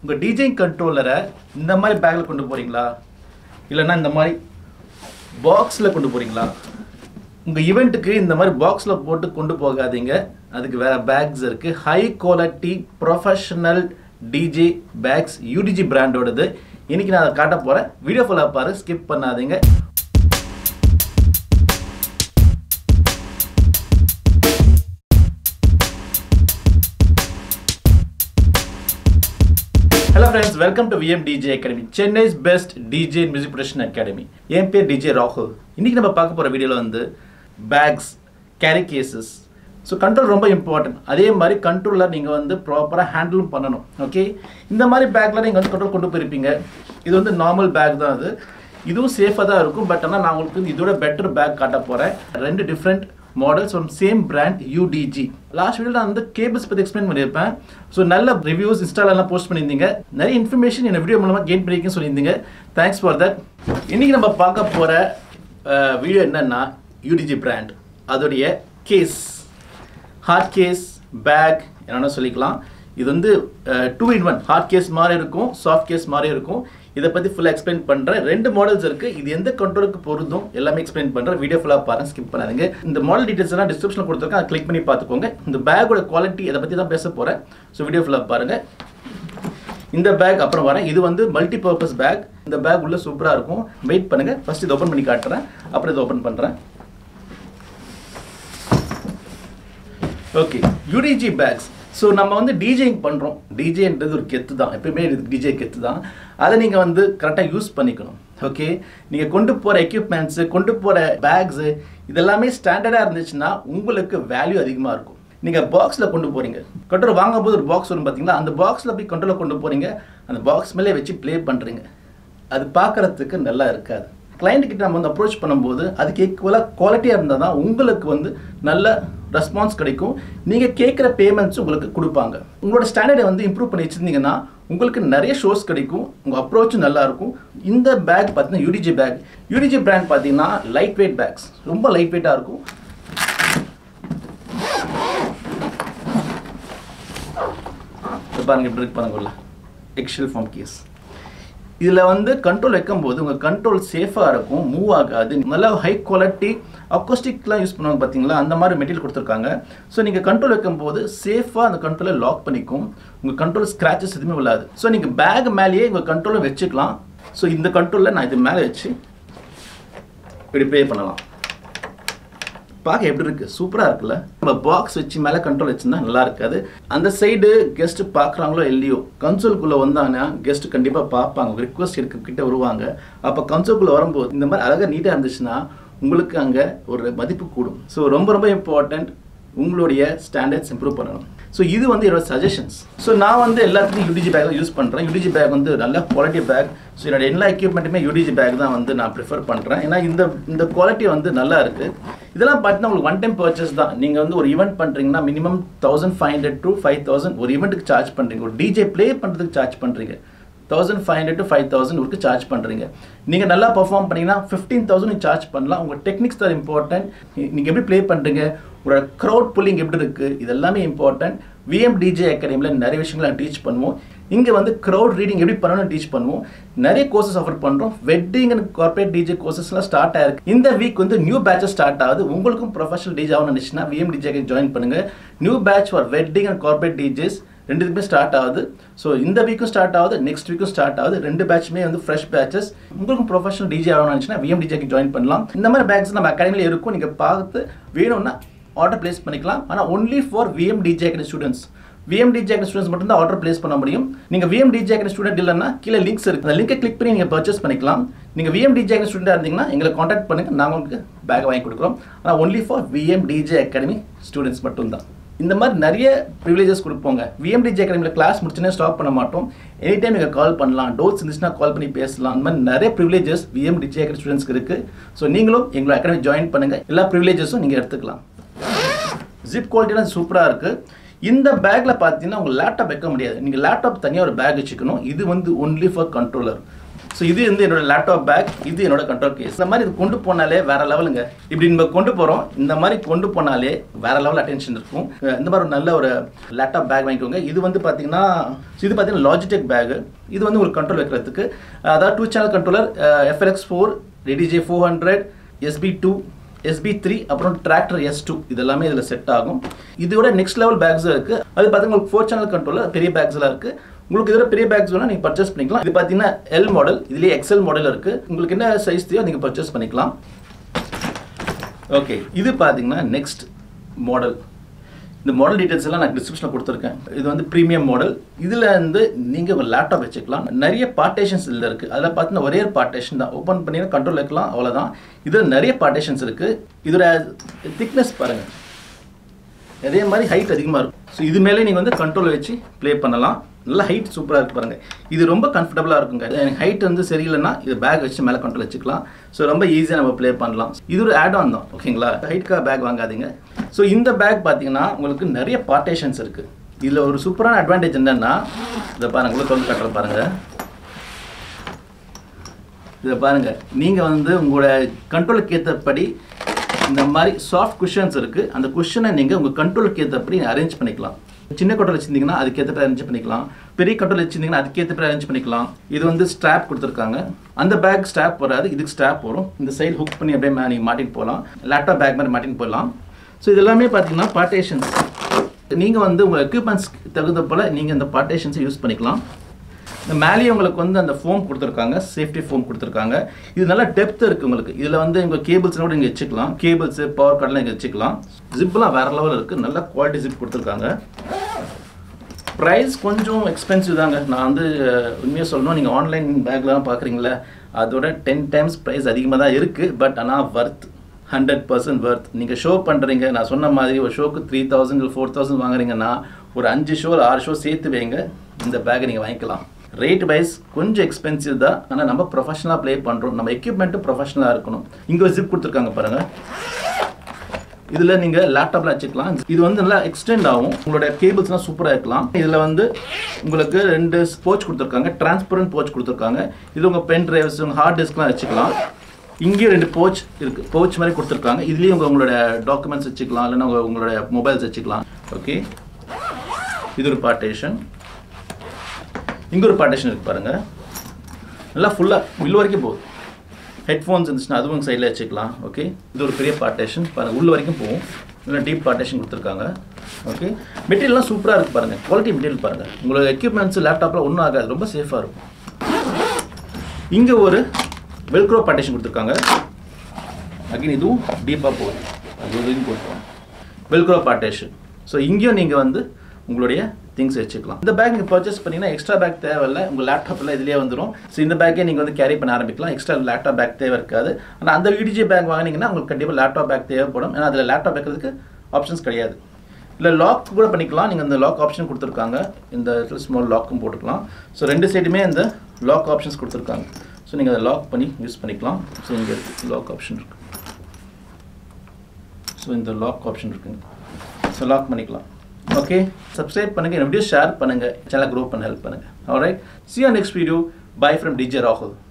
உங்கள் டிஜிங் கண்ட்ரோலரை இந்த மாதிரி பேக்கில் கொண்டு போகிறீங்களா இல்லைன்னா இந்த மாதிரி பாக்ஸில் கொண்டு போகிறீங்களா உங்கள் ஈவெண்ட்டுக்கு இந்த மாதிரி பாக்ஸில் போட்டு கொண்டு போகாதீங்க அதுக்கு வேறு பேக்ஸ் இருக்குது high quality professional DJ bags UDG பிராண்டோடது இன்னைக்கு நான் அதை காட்ட போகிறேன் வீடியோ ஃபுல்லாக பாரு ஸ்கிப் பண்ணாதீங்க hello friends welcome to VM DJ academy Chennai's best DJ music production academy என் பேர் டிஜே ராகுல் இன்னைக்கு நம்ம பார்க்க போகிற வீடியோவில் வந்து bags carry cases so control ரொம்ப இம்பார்ட்டன்ட் அதே மாதிரி கண்ட்ரோலில் நீங்கள் வந்து ப்ராப்பராக ஹேண்டிலும் பண்ணணும் ஓகே இந்த மாதிரி பேக்கில் நீங்கள் வந்து கண்ட்ரோல் கொண்டு போயிருப்பீங்க இது வந்து நார்மல் பேக் தான் அது இதுவும் சேஃபாக தான் இருக்கும் பட் ஆனால் நான் உங்களுக்கு வந்து இதோட பெட்டர் பேக் காட்ட போகிறேன் ரெண்டு different models from same brand UDG last video நான் வந்து கேபிள்ஸ் பற்றி எக்ஸ்பிளைன் பண்ணியிருப்பேன் ஸோ நல்ல ரிவ்யூஸ் இன்ஸ்டாலெல்லாம் போஸ்ட் பண்ணியிருந்தீங்க நிறைய இன்ஃபர்மேஷன் என்ன வீடியோ மூலமாக கெயின் பண்ணியிருக்கேன்னு சொல்லியிருந்தீங்க தேங்க்ஸ் ஃபார் தட் இன்றைக்கி நம்ம பார்க்க போகிற வீடியோ என்னன்னா யூடிஜி பிராண்ட் அதோடைய கேஸ் ஹார்ட் கேஸ் பேக் என்னென்ன சொல்லிக்கலாம் இது வந்து two in one hard case மாதிரி இருக்கும் சாஃப்ட் கேஸ் மாதிரி இருக்கும் இதை பற்றி ஃபுல்லாக எக்ஸ்பிளைன் பண்ணுறேன் ரெண்டு மாடல்ஸ் இருக்குது இது எந்த கண்ட்ரோலுக்கு பொருந்தும் எல்லாமே எக்ஸ்பிளைன் பண்ணுறேன் வீடியோ ஃபுல்லாக பாருங்க ஸ்கிப் பண்ணாதீங்க இந்த மாடல் டீட்டெயில்ஸ் எல்லாம் டிஸ்கிரிப்ஷனில் கொடுத்துருக்கேன் அதை கிளிக் பண்ணி பார்த்துக்கோங்க இந்த பேக்கோட குவாலிட்டி அதை பற்றி தான் பேச போகிறேன் ஸோ வீடியோ ஃபுல்லாக பாருங்கள் இந்த பேக் அப்புறம் வரேன் இது வந்து மல்டி பர்பஸ் பேக் இந்த பேக் உள்ள சூப்பராக இருக்கும் வெயிட் பண்ணுங்கள் ஃபர்ஸ்ட் இது ஓப்பன் பண்ணி காட்டுறேன் அப்புறம் இது ஓப்பன் பண்ணுறேன் ஓகே யூடிஜி பேக்ஸ் ஸோ நம்ம வந்து டிஜேயிங் பண்ணுறோம் டிஜேன்றது ஒரு கெத்து தான் எப்பயுமே டிஜே கெத்து தான் அதை நீங்கள் வந்து கரெக்டாக யூஸ் பண்ணிக்கணும் ஓகே நீங்கள் கொண்டு போகிற எக்யூப்மெண்ட்ஸு கொண்டு போகிற பேக்ஸு இதெல்லாமே ஸ்டாண்டர்டாக இருந்துச்சுன்னா உங்களுக்கு வேல்யூ அதிகமாக இருக்கும் நீங்கள் பாக்ஸில் கொண்டு போகிறீங்க கண்ட்ரோல் வாங்கும்போது ஒரு பாக்ஸ் வரும் பார்த்தீங்களா அந்த பாக்ஸில் போய் கண்ட்ரோலில் கொண்டு போகிறீங்க அந்த பாக்ஸ் மேலே வச்சு ப்ளே பண்ணுறீங்க அது பார்க்குறதுக்கு நல்லா இருக்காது கிளைண்ட் கிட்ட நம்ம வந்து அப்ரோச் பண்ணும்போது அதுக்கு ஈக்குவலாக குவாலிட்டியாக இருந்தால் தான் உங்களுக்கு வந்து நல்ல ரெஸ்பான்ஸ் கிடைக்கும் நீங்கள் கேட்குற பேமெண்ட்ஸ் உங்களுக்கு கொடுப்பாங்க உங்களோட ஸ்டாண்டர்டை வந்து இம்ப்ரூவ் பண்ணி வச்சுருந்தீங்கன்னா உங்களுக்கு நிறைய ஷோஸ் கிடைக்கும் உங்கள் அப்ரோச்சும் நல்லா இருக்கும் இந்த பேக் பார்த்தீங்கன்னா யூடிஜி பேக் யூடிஜி பிராண்ட் பார்த்தீங்கன்னா லைட் வெயிட் பேக்ஸ் ரொம்ப லைட் வெயிட்டாக இருக்கும் பாருங்க இப்படி இருக்கு பாருங்க உள்ள எக்ஷல் ஃபார்ம் கேஸ் இதில் வந்து கண்ட்ரோல் வைக்கும்போது உங்கள் கண்ட்ரோல் சேஃபாக இருக்கும் மூவ் ஆகாது நல்லா ஹை குவாலிட்டி அக்கோஸ்டிக்லாம் யூஸ் பண்ணுவாங்க பார்த்தீங்களா அந்த மாதிரி மெட்டீரியல் கொடுத்துருக்காங்க ஸோ நீங்கள் கண்ட்ரோல் வைக்கும்போது சேஃபாக அந்த கண்ட்ரோலை லாக் பண்ணிக்கும் உங்கள் கண்ட்ரோல் ஸ்க்ராச்சஸ் எதுவுமே விழாது ஸோ நீங்கள் பேக் மேலேயே உங்கள் கண்ட்ரோலை வச்சுக்கலாம் ஸோ இந்த கண்ட்ரோலில் நான் இது மேலே வச்சு இப்படி ப்ளே பண்ணலாம் பார்க்க எப்படி இருக்குது சூப்பராக இருக்குல்ல நம்ம பாக்ஸ் வச்சு மேலே கண்ட்ரோல் வச்சுருந்தா நல்லா இருக்காது அந்த சைடு கெஸ்ட் பார்க்குறாங்களோ இல்லையோ கன்சோல்குள்ளே வந்தாங்கன்னா கெஸ்ட் கண்டிப்பாக பார்ப்பாங்க ரிக்வஸ்ட் இருக்க கிட்ட வருவாங்க அப்போ கன்சோல்குள்ளே வரும்போது இந்த மாதிரி அழகாக நீட்டாக இருந்துச்சுன்னா உங்களுக்கு அங்கே ஒரு மதிப்பு கூடும் ஸோ ரொம்ப ரொம்ப இம்பார்ட்டண்ட் உங்களுடைய ஸ்டாண்டர்ட்ஸ் இம்ப்ரூவ் பண்ணணும் ஸோ இது வந்து என்னோட சஜஷன்ஸ் ஸோ நான் வந்து எல்லாத்துக்கும் யூடிஜி பேக் தான் யூஸ் பண்ணுறேன் யூடிஜி பேக் வந்து நல்ல குவாலிட்டி பேக் ஸோ என்னோட எல்லா எக்யூப்மெண்ட்டுமே யூடிஜி பேக் தான் வந்து நான் ப்ரிஃபர் பண்ணுறேன் ஏன்னா இந்த இந்த குவாலிட்டி வந்து நல்லா இருக்குது இதெல்லாம் பார்த்தீங்கன்னா உங்களுக்கு ஒன் டைம் பர்ச்சேஸ் தான் நீங்கள் வந்து ஒரு ஈவெண்ட் பண்ணுறீங்கன்னா minimum thousand five hundred to five thousand ஒரு ஈவெண்ட்டுக்கு சார்ஜ் பண்ணுறீங்க ஒரு டிஜே ப்ளே பண்ணுறதுக்கு சார்ஜ் பண்ணுறீங்க thousand five hundred to five thousand உங்களுக்கு சார்ஜ் பண்ணுறீங்க நீங்கள் நல்லா பர்ஃபார்ம் பண்ணீங்கன்னா ஃபிஃப்டீன் தௌசண்ட் சார்ஜ் பண்ணலாம் உங்கள் டெக்னிக்ஸ் தான் இம்பார்ட்டன்ட் நீங்கள் எப்படி ப்ளே பண்ணுறீங்க உங்களோட க்ரௌட் புல்லிங் எப்படி இருக்குது இது எல்லாமே இம்பார்ட்டன்ட் விஎம் டிஜே அகாடமியில் நிறைய விஷயங்களை டீச் பண்ணுவோம் இங்கே வந்து க்ரௌட் ரீடிங் எப்படி பண்ணணும்னு டீச் பண்ணுவோம் நிறைய கோர்சஸ் ஆஃபர் பண்ணுறோம் வெட்டிங் அண்ட் கார்பரேட் டிஜே கோர்சஸ்லாம் ஸ்டார்ட் ஆயிருக்கு இந்த வீக் வந்து நியூ பேட்சஸ் ஸ்டார்ட் ஆகுது உங்களுக்கும் ப்ரொஃபஷனல் டிஜே ஆகணும்னு நினச்சினா விஎம் டிஜே ஜாயின் பண்ணுங்கள் new batch for wedding and corporate DJs ரெண்டுத்துக்குமே ஸ்டார்ட் ஆகுது ஸோ இந்த வீக்கும் ஸ்டார்ட் ஆகுது நெக்ஸ்ட் வீக்கும் ஸ்டார்ட் ஆகுது ரெண்டு பேட்சுமே வந்து ஃப்ரெஷ் பேச்சஸ் உங்களுக்கும் ப்ரொஃபஷனல் டிஜே ஆகணும்னு நினச்சினா விஎம் டிஜேக்கு ஜாயின் பண்ணலாம் இந்த மாதிரி பேக்ஸ் நம்ம அகாடமியில் இருக்கும் நீங்கள் பார்த்து வேணும்னா ஆர்டர் பிளேஸ் பண்ணிக்கலாம் ஆனால் only for VM DJ academy students VM DJ academy students மட்டும் தான் ஆர்டர் பிளேஸ் பண்ண முடியும் நீங்கள் விஎம் டிஜே அகாடமி ஸ்டூடெண்ட் இல்லைன்னா கீழே லிங்க்ஸ் இருக்குது அந்த லிங்கை கிளிக் பண்ணி நீங்கள் பர்ச்சேஸ் பண்ணிக்கலாம் நீங்கள் விஎம் டிஜே அகாடமி ஸ்டூடெண்டாக இருந்தீங்கன்னா எங்களை காண்டாக்ட் பண்ணுங்கள் நாங்கள் உங்களுக்கு பேக் வாங்கி கொடுக்குறோம் ஆனால் only for VM DJ academy students மட்டும்தான் இந்த மாதிரி நிறைய ப்ரிவிலேஜஸ் கொடுப்போங்க விஎம்டிஜி அகாடமியில் கிளாஸ் முடிச்சுனே ஸ்டாப் பண்ண மாட்டோம் எனி டைம் நீங்கள் கால் பண்ணலாம் டோட்ஸ் இருந்துச்சுன்னா கால் பண்ணி பேசலாம் அந்த மாதிரி நிறைய ப்ரிவிலேஜஸ் விஎம்டிஜி அகாடமி ஸ்டூடெண்ட்ஸ்க்கு இருக்குது ஸோ நீங்களும் எங்களோட அகாடமி ஜாயின் பண்ணுங்கள் எல்லா ப்ரிவிலேஜஸும் நீங்கள் எடுத்துக்கலாம் ஜிப் குவாலிட்டிலாம் சூப்பராக இருக்குது இந்த பேக்கில் பார்த்தீங்கன்னா உங்கள் லேப்டாப் வைக்க முடியாது நீங்கள் லேப்டாப் தனியாக ஒரு பேக் வச்சுக்கணும் இது வந்து ஒன்லி ஃபார் கண்ட்ரோலர் ஸோ இது வந்து என்னோட லேப்டாப் பேக் இது என்னோட கண்ட்ரோல் கேஸ் இந்த மாதிரி இது கொண்டு போனாலே வேற லெவலுங்க இப்படி நம்ம கொண்டு போகிறோம் இந்த மாதிரி கொண்டு போனாலே வேற லெவல் அட்டென்ஷன் இருக்கும் அஹ் இந்த மாதிரி ஒரு நல்ல ஒரு லேப்டாப் பேக் வாங்கிக்கோங்க இது வந்து பார்த்தீங்கன்னா இது பார்த்தீங்கன்னா லாஜிடெக் பேக் இது வந்து ஒரு கண்ட்ரோல் வைக்கிறதுக்கு அதாவது two channel controller FLX four DDJ four hundred SB two SB three அப்புறம் டிராக்டர் எஸ் டூ இது எல்லாமே இதில் செட் ஆகும் இதோட நெக்ஸ்ட் லெவல் பேக்ஸும் இருக்குது அது பார்த்தீங்கன்னா உங்களுக்கு ஃபோர் சேனல் கண்ட்ரோலர் பெரிய பேக்ஸ்லாம் இருக்குது உங்களுக்கு இதோட பெரிய பேக்ஸ் வேணால் நீங்கள் பர்ச்சேஸ் பண்ணிக்கலாம் இது பார்த்தீங்கன்னா எல் மாடல் இதுலேயே எக்ஸல் மாடல் இருக்குது உங்களுக்கு என்ன சைஸ் தேவையோ நீங்கள் பர்ச்சேஸ் பண்ணிக்கலாம் ஓகே இது பார்த்தீங்கன்னா நெக்ஸ்ட் மாடல் இந்த மாடல் டீடைல்ஸ் எல்லாம் நான் டிஸ்கிரிப்ஷனில் கொடுத்துருக்கேன் இது வந்து ப்ரீமியம் மாடல் இதில் வந்து நீங்கள் ஒரு லேப்டாப் வச்சுக்கலாம் நிறைய பார்ட்டேஷன்ஸ் இதில் இருக்குது அதில் பார்த்தீங்கன்னா ஒரே பார்ட்டேஷன் தான் ஓப்பன் பண்ணி கண்ட்ரோல் வைக்கலாம் அவ்வளோதான் இதில் நிறைய பார்ட்டேஷன்ஸ் இருக்குது இதோட திக்னஸ் பாருங்கள் அதே மாதிரி ஹைட் அதிகமாக இருக்கும் ஸோ இது மேலே நீங்கள் வந்து கண்ட்ரோல் வச்சு ப்ளே பண்ணலாம் நல்ல ஹைட் சூப்பராக இருக்கு பாருங்கள் இது ரொம்ப கம்ஃபர்டபுளாக இருக்குங்க எனக்கு ஹைட் வந்து சரியில்லைன்னா இது பேக் வச்சு மேலே கண்ட்ரோல் வச்சுக்கலாம் ஸோ ரொம்ப ஈஸியாக நம்ம ப்ளே பண்ணலாம் இது ஒரு ஆட் ஆன் தான் ஓகேங்களா ஹைட்காக பேக் வாங்காதீங்க ஸோ இந்த பேக் பார்த்தீங்கன்னா உங்களுக்கு நிறைய பார்ட்டேஷன்ஸ் இருக்குது இதில் ஒரு சூப்பரான அட்வான்டேஜ் என்னென்னா இதை பாருங்க உங்களுக்கு வந்து கட்டுற பாருங்கள் இதை பாருங்க நீங்கள் வந்து உங்களோட கண்ட்ரோலுக்கு ஏற்றபடி இந்த மாதிரி சாஃப்ட் குஷன்ஸ் இருக்குது அந்த குஷனை நீங்கள் உங்கள் கண்ட்ரோலுக்கு ஏற்றபடி அரேஞ்ச் பண்ணிக்கலாம் சின்ன கண்ட்ரோல் வச்சிருந்தீங்கன்னா அதுக்கேற்ற அரேஞ்ச் பண்ணிக்கலாம் பெரிய கண்ட்ரோல் வச்சிருந்தீங்கன்னா அதுக்கேற்ற அரேஞ்ச் பண்ணிக்கலாம் இது வந்து ஸ்ட்ராப் கொடுத்துருக்காங்க அந்த பேக் ஸ்ட்ராப் வராது இதுக்கு ஸ்ட்ராப் வரும் இந்த சைடு ஹுக் பண்ணி அப்படியே மே- நீங்கள் மாட்டிட்டு போகலாம் லேப்டாப் பேக் மாதிரி மாட்டிட்டு போகலாம் ஸோ இது எல்லாமே பார்த்தீங்கன்னா பார்ட்டேஷன்ஸ் நீங்கள் வந்து உங்கள் எக்யூப்மெண்ட்ஸ் தகுந்த போல் நீங்கள் இந்த பார்ட்டேஷன்ஸை யூஸ் பண்ணிக்கலாம் இந்த மேலேயே உங்களுக்கு வந்து அந்த ஃபோம் கொடுத்துருக்காங்க சேஃப்டி ஃபோம் கொடுத்துருக்காங்க இது நல்லா டெப்த் இருக்குது உங்களுக்கு இதில் வந்து உங்கள் கேபிள்ஸ் கூட நீங்கள் வச்சுக்கலாம் கேபிள்ஸு பவர் கார்டெலாம் நீங்கள் வச்சுக்கலாம் ஜிப்லாம் வேறு லெவல் இருக்குது நல்ல குவாலிட்டி ஜிப் கொடுத்துருக்காங்க ப்ரைஸ் கொஞ்சம் எக்ஸ்பென்சிவ் தாங்க நான் வந்து உண்மையாக சொல்லணும் நீங்கள் ஆன்லைன் பேக்லாம் பார்க்குறீங்களே அதோட டென் டைம்ஸ் ப்ரைஸ் அதிகமாக தான் இருக்குது பட் ஆனால் வர்த் ஹண்ட்ரட் பர்சன்ட் வர்த் நீங்கள் ஷோ பண்ணுறீங்க நான் சொன்ன மாதிரி ஒரு ஷோக்கு த்ரீ தௌசண்ட் இல்லை ஃபோர் தௌசண்ட் வாங்குறீங்கன்னா ஒரு அஞ்சு ஷோ ஆறு ஷோ சேர்த்து வைங்க இந்த பேக்கை நீங்கள் வாங்கிக்கலாம் ரேட் வைஸ் கொஞ்சம் எக்ஸ்பென்சிவ் தான் ஆனால் நம்ம ப்ரொஃபஷனலாக ப்ளே பண்ணுறோம் நம்ம எக்யூப்மெண்ட்டும் ப்ரொஃபஷனலாக இருக்கணும் இங்கே ஒரு ஜிப் கொடுத்துருக்காங்க பாருங்கள் இதில் நீங்கள் லேப்டாப்பில் வச்சுக்கலாம் இது வந்து நல்லா எக்ஸ்டெண்ட் ஆகும் உங்களோட கேபிள்ஸ்லாம் சூப்பராக இருக்கலாம் இதில் வந்து உங்களுக்கு ரெண்டு போச் கொடுத்துருக்காங்க டிரான்ஸ்பரண்ட் போச் கொடுத்துருக்காங்க இது உங்கள் பென் டிரைவ்ஸ் உங்கள் ஹார்ட் டிஸ்க்லாம் வச்சுக்கலாம் இங்கேயும் ரெண்டு போச் இருக்குது போச் மாதிரி கொடுத்துருக்காங்க இதுலேயும் உங்கள் உங்களோட டாக்குமெண்ட்ஸ் வச்சுக்கலாம் இல்லைன்னா உங்கள் உங்களோட மொபைல்ஸ் வச்சுக்கலாம் ஓகே இது ஒரு பார்ட்டேஷன் இங்கே ஒரு பார்ட்டேஷன் இருக்குது பாருங்கள் நல்லா ஃபுல்லாக உள்ள வரைக்கும் போகுது ஹெட்ஃபோன்ஸ் இருந்துச்சுன்னா அதுவும் சைடில் வச்சுக்கலாம் ஓகே இது ஒரு பெரிய பார்ட்டேஷன் பாருங்கள் உள்ள வரைக்கும் போகும் இல்லை டீப் பார்ட்டேஷன் கொடுத்துருக்காங்க ஓகே மெட்டீரியல்லாம் சூப்பராக இருக்குது பாருங்கள் குவாலிட்டி மெட்டீரியல் பாருங்கள் உங்களோட எக்யூப்மெண்ட்ஸ் லேப்டாப்பில் ஒன்றும் ஆகாது ரொம்ப சேஃபாக இருக்கும் இங்கே ஒரு வெல்க்ரோ பார்ட்டேஷன் கொடுத்துருக்காங்க அகைன் இதுவும் டீப்பாக போகுது அது வரைக்கும் போட்டுருவாங்க வெல்க்ரோ பார்ட்டேஷன் ஸோ இங்கேயும் நீங்கள் வந்து உங்களுடைய திங்ஸ் வச்சுக்கலாம் இந்த பேக் நீங்கள் பர்ச்சேஸ் பண்ணீங்கன்னா எக்ஸ்ட்ரா பேக் தேவையில்லை உங்கள் லேப்டாப்பில் இதுலேயே வந்துடும் ஸோ இந்த பேக்கே நீங்கள் வந்து கேரி பண்ண ஆரம்பிக்கலாம் எக்ஸ்ட்ரா லேப்டாப் பேக் தேவை இருக்காது ஆனால் அந்த விடிஜி பேக் வாங்கினீங்கன்னா உங்களுக்கு கண்டிப்பாக லேப்டாப் பேக் தேவைப்படும் ஏன்னா அதில் லேப்டாப் வைக்கிறதுக்கு ஆப்ஷன்ஸ் கிடையாது இல்லை லாக் கூட பண்ணிக்கலாம் நீங்கள் இந்த லாக் ஆப்ஷன் கொடுத்துருக்காங்க இந்த ஸ்மால் லாக்கும் போட்டுக்கலாம் ஸோ ரெண்டு சைடுமே இந்த லாக் ஆப்ஷன்ஸ் கொடுத்துருக்காங்க ஸோ நீங்கள் அதை லாக் பண்ணி யூஸ் பண்ணிக்கலாம் ஸோ இங்கே இருக்குது லாக் ஆப்ஷன் இருக்குது ஸோ இந்த லாக் ஆப்ஷன் இருக்குங்க ஸோ லாக் பண்ணிக்கலாம் ஓகே சப்ஸ்கிரைப் பண்ணுங்கள் வீடியோ ஷேர் பண்ணுங்கள் சேனலை க்ரோ பண்ண ஹெல்ப் பண்ணுங்கள் alright see ya next video bye from DJ ராகுல்